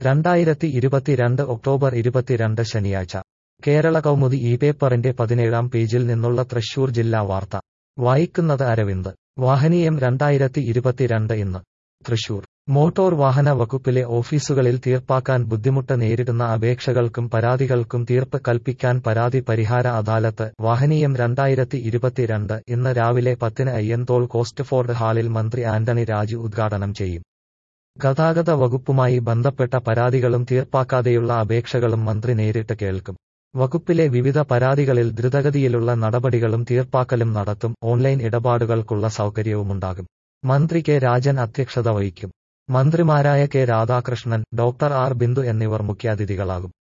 രണ്ടായിരത്തി ഇരുപത്തിരണ്ട് ഒക്ടോബർ ഇരുപത്തിരണ്ട് ശനിയാഴ്ച കേരള കൗമുദി ഈ പേപ്പറിന്റെ പതിനേഴാം പേജിൽ നിന്നുള്ള തൃശൂർ ജില്ലാ വാർത്ത വായിക്കുന്നത് അരവിന്ദ് വാഹനീയം രണ്ടായിരത്തി ഇരുപത്തിരണ്ട് ഇന്ന് തൃശൂർ മോട്ടോർ വാഹന വകുപ്പിലെ ഓഫീസുകളിൽ തീർപ്പാക്കാൻ ബുദ്ധിമുട്ട് നേരിടുന്ന അപേക്ഷകൾക്കും പരാതികൾക്കും തീർപ്പ് കൽപ്പിക്കാൻ പരാതി പരിഹാര അദാലത്ത് വാഹനീയം രണ്ടായിരത്തി ഇരുപത്തിരണ്ട് ഇന്ന് രാവിലെ പത്തിന് അയ്യന്തോൾ കോസ്റ്റ്ഫോർഡ് ഹാളിൽ മന്ത്രി ആന്റണി രാജു ഉദ്ഘാടനം ചെയ്യും ഗതാഗത വകുപ്പുമായി ബന്ധപ്പെട്ട പരാതികളും തീർപ്പാക്കാതെയുള്ള അപേക്ഷകളും മന്ത്രി നേരിട്ട് കേൾക്കും വകുപ്പിലെ വിവിധ പരാതികളിൽ ദ്രുതഗതിയിലുള്ള നടപടികളും തീർപ്പാക്കലും നടത്തും ഓൺലൈൻ ഇടപാടുകൾക്കുള്ള സൗകര്യവുമുണ്ടാകും മന്ത്രി കെ രാജൻ അധ്യക്ഷത വഹിക്കും മന്ത്രിമാരായ K Radhakrishnan doctor R Bindu എന്നിവർ മുഖ്യാതിഥികളാകും